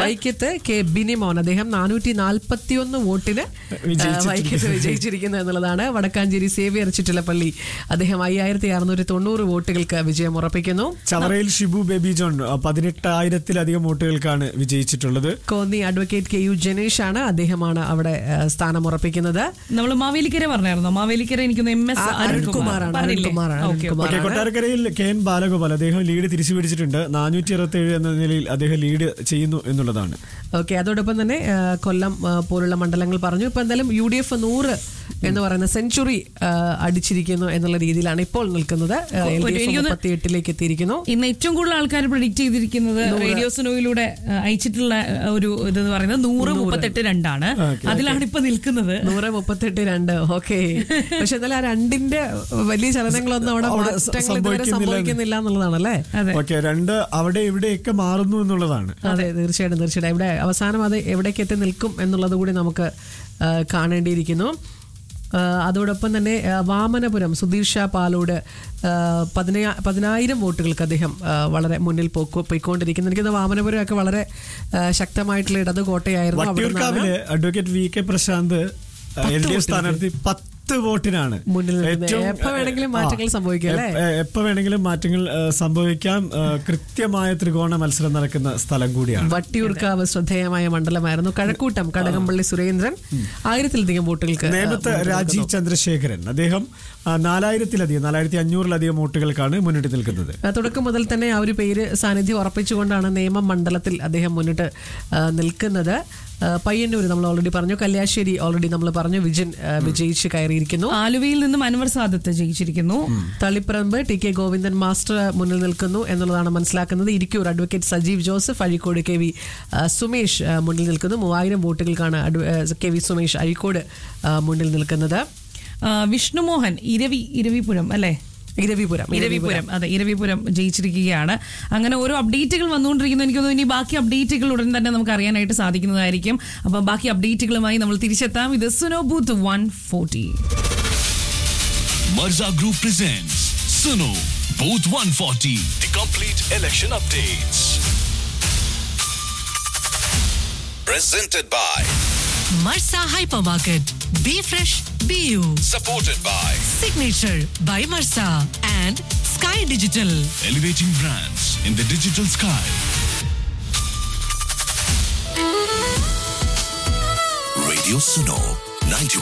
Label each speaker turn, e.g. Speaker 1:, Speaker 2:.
Speaker 1: വൈക്കത്ത് കെ ബിനിമോൻ അദ്ദേഹം നാനൂറ്റി നാൽപ്പത്തി ഒന്ന് വോട്ടിന്
Speaker 2: വിജയിച്ചിട്ടുണ്ട്.
Speaker 1: ആ, വൈക്കത്ത് വിജയിച്ചിരിക്കുന്നു എന്നുള്ളതാണ് വടക്കാഞ്ചേരി സേവിയർ ചിറ്റിലപ്പള്ളി അദ്ദേഹം അയ്യായിരത്തി അറുന്നൂറ്റി തൊണ്ണൂറ് വോട്ടുകൾക്ക് വിജയം ഉറപ്പിക്കുന്നു
Speaker 2: ചവറയിൽ ഷിബു ബേബി ജോൺ ആ, പതിനെട്ടായിരത്തിലധികം വോട്ടുകൾക്കാണ് വിജയിച്ചിട്ടുള്ളത്
Speaker 1: Konni advocate K U Janesh ആണ് അദ്ദേഹമാണ് അവിടെ ആ, സ്ഥാനം ഉറപ്പിക്കുന്നത്
Speaker 3: നമ്മൾ മാവേലിക്കര പറഞ്ഞായിരുന്നോ മാവേലിക്കര എനിക്കൊന്ന് എം എസ്
Speaker 1: ആ, അരുൺകുമാറാണ്, അരുൺകുമാറാണ്,
Speaker 3: ഓക്കെ
Speaker 1: അരുൺകുമാർ.
Speaker 2: ഓക്കെ കൊട്ടാരക്കരയിൽ കെ എൻ ബാലഗോപാൽ അദ്ദേഹം ലീഡ് തിരിച്ചു പിടിച്ചിട്ടുണ്ട് നാനൂറ്റി അറുപത്തി ഏഴ് എന്ന നിലയിൽ അദ്ദേഹം ലീഡ് ചെയ്യുന്നു എന്നുള്ളതാണ്
Speaker 1: ഓക്കെ അതോടൊപ്പം തന്നെ ആ, കൊല്ലം ആ, പോലുള്ള മണ്ഡലങ്ങൾ പറഞ്ഞു ഇപ്പൊ എന്തായാലും യു ഡി എഫ് നൂറ് എന്ന് പറയുന്ന സെഞ്ചുറി ആ, അടിച്ചിരിക്കുന്നു എന്നുള്ള രീതിയിലാണ് ഇപ്പോൾ നിൽക്കുന്നത് എൽ ഡി എഫ്
Speaker 3: എനിക്കൊന്ന്
Speaker 1: മുപ്പത്തി എട്ടിലേക്ക് എത്തിയിരിക്കുന്നു
Speaker 3: ഇന്ന് ഏറ്റവും കൂടുതൽ ആൾക്കാർ പ്രഡിക്ട് ചെയ്തിരിക്കുന്നത് റേഡിയോ സ്നോയിലൂടെ ആ, അയച്ചിട്ടുള്ള ആ, ഒരു ഇതെന്ന് പറയുന്നത് നൂറ് മുപ്പത്തെട്ട് രണ്ടാണ് അതിലാണ് ഇപ്പൊ നിൽക്കുന്നത്
Speaker 1: നൂറ് മുപ്പത്തെട്ട് രണ്ട് ഓക്കെ പക്ഷെ എന്നാലും ആ രണ്ടിന്റെ വലിയ ചലനങ്ങളൊന്നും അവിടെ
Speaker 2: അവിടെ
Speaker 1: മാറ്റങ്ങൾ ഇതുവരെ
Speaker 2: സംഭവിക്കുന്നില്ല.
Speaker 1: സംഭവിക്കുന്നില്ല എന്നുള്ളതാണല്ലേ
Speaker 3: അതെ
Speaker 2: ഓക്കെ രണ്ട് അവിടെ ഇവിടെയൊക്കെ മാറുന്നു എന്നുള്ളതാണ്
Speaker 1: അതെ തീർച്ചയായിട്ടും തീർച്ചയായിട്ടും ഇവിടെ അവസാനം അത് എവിടേക്ക് എത്തി നിൽക്കും എന്നുള്ളത് കൂടി നമുക്ക് ആ, കാണേണ്ടിയിരിക്കുന്നു ആ, അതോടൊപ്പം തന്നെ ആ, വാമനപുരം സുധീർ ഷാ പാലോട് ആ, പതിനാ പതിനായിരം വോട്ടുകൾക്ക് അദ്ദേഹം ആ, വളരെ മുന്നിൽ പോക്കോ പോയിക്കൊണ്ടിരിക്കുന്നു എനിക്ക് തോന്നുന്നു വാമനപുരം ഒക്കെ വളരെ ആ, ശക്തമായിട്ടുള്ള ഇടത് കോട്ടയായിരുന്നു അവിടെ നിന്നാണ്
Speaker 2: വട്ടിയൂർക്കാവില് advocate V K Prashanth L D F സ്ഥാനാർത്ഥി പത്ത് വോട്ടിനാണ്
Speaker 1: മുന്നിൽ നിൽക്കുന്നത്.
Speaker 2: ഏറ്റവും,
Speaker 1: എപ്പോ വേണമെങ്കിലും
Speaker 2: ആ,
Speaker 1: മാറ്റങ്ങൾ സംഭവിക്കും, അല്ലേ?
Speaker 2: എപ്പ- എപ്പോ വേണമെങ്കിലും മാറ്റങ്ങൾ ആ, സംഭവിക്കാം ആ, കൃത്യമായ ത്രികോണ മത്സരം നടക്കുന്ന സ്ഥലം കൂടിയാണ്
Speaker 1: വട്ടിയൂർക്കാവ് ശ്രദ്ധേയമായ മണ്ഡലമായിരുന്നു കഴക്കൂട്ടം കടകംപള്ളി സുരേന്ദ്രൻ ആയിരത്തിലധികം വോട്ടുകൾക്ക് ആ,
Speaker 2: നേമത്ത്
Speaker 1: മുന്നിൽ
Speaker 2: രാജീവ് ചന്ദ്രശേഖരൻ അദ്ദേഹം ആ, നാലായിരത്തിലധികം നാലായിരത്തി അഞ്ഞൂറിലധികം വോട്ടുകൾക്കാണ് മുന്നിട്ട് നിൽക്കുന്നത്
Speaker 1: ആ, തുടക്കം മുതൽ തന്നെ ആ ഒരു പേര് സാന്നിധ്യം ഉറപ്പിച്ചുകൊണ്ടാണ് നിയമം മണ്ഡലത്തിൽ അദ്ദേഹം മുന്നിട്ട് ആ, നിൽക്കുന്നത് ആ, പയ്യന്നൂർ നമ്മൾ ഓൾറെഡി പറഞ്ഞു കല്യാശ്ശേരി ഓൾറെഡി നമ്മൾ പറഞ്ഞു വിജൻ ആ, വിജയിച്ച് കയറിയിരിക്കുന്നു
Speaker 3: ആലുവയിൽ നിന്നും അൻവർ സാദത്ത് ജയിച്ചിരിക്കുന്നു
Speaker 1: Taliparamba T K Govindan master മുന്നിൽ നിൽക്കുന്നു എന്നുള്ളതാണ് മനസ്സിലാക്കുന്നത് Irikkur advocate Sajeev Joseph Azhikode K V ആ, സുമേഷ് ആ, മുന്നിൽ നിൽക്കുന്നു മൂവായിരം വോട്ടുകൾക്കാണ് അഡ്വ- ആ, കെ വി സുമേഷ് അഴീക്കോട് ആ, മുന്നിൽ നിൽക്കുന്നത്
Speaker 3: ആ, വിഷ്ണുമോഹൻ ഇരവി ഇരവിപുരം അല്ലേ
Speaker 1: ഇരവിപുരം
Speaker 3: ഇരവിപുരം അതെ ഇരവിപുരം ജയിച്ചിരിക്കുകയാണ് അങ്ങനെ ഓരോ അപ്ഡേറ്റുകൾ വന്നുകൊണ്ടിരിക്കുന്നു എനിക്ക് തോന്നുന്നു ഇനി ബാക്കി അപ്ഡേറ്റുകൾ ഉടൻ തന്നെ നമുക്ക് അറിയാനായിട്ട് സാധിക്കുന്നതായിരിക്കും അപ്പം ബാക്കി അപ്ഡേറ്റുകളുമായി നമ്മൾ തിരിച്ചെത്താം ഇത് സുനോ booth one forty
Speaker 4: Marza Group presents Suno Booth 140, the complete election updates. Presented by,
Speaker 5: Marsa Hypermarket. Be fresh, be you.
Speaker 4: supported by
Speaker 5: Signature by Marsa and Sky Digital.
Speaker 4: Elevating Brands in the Digital Sky. Radio Suno 91.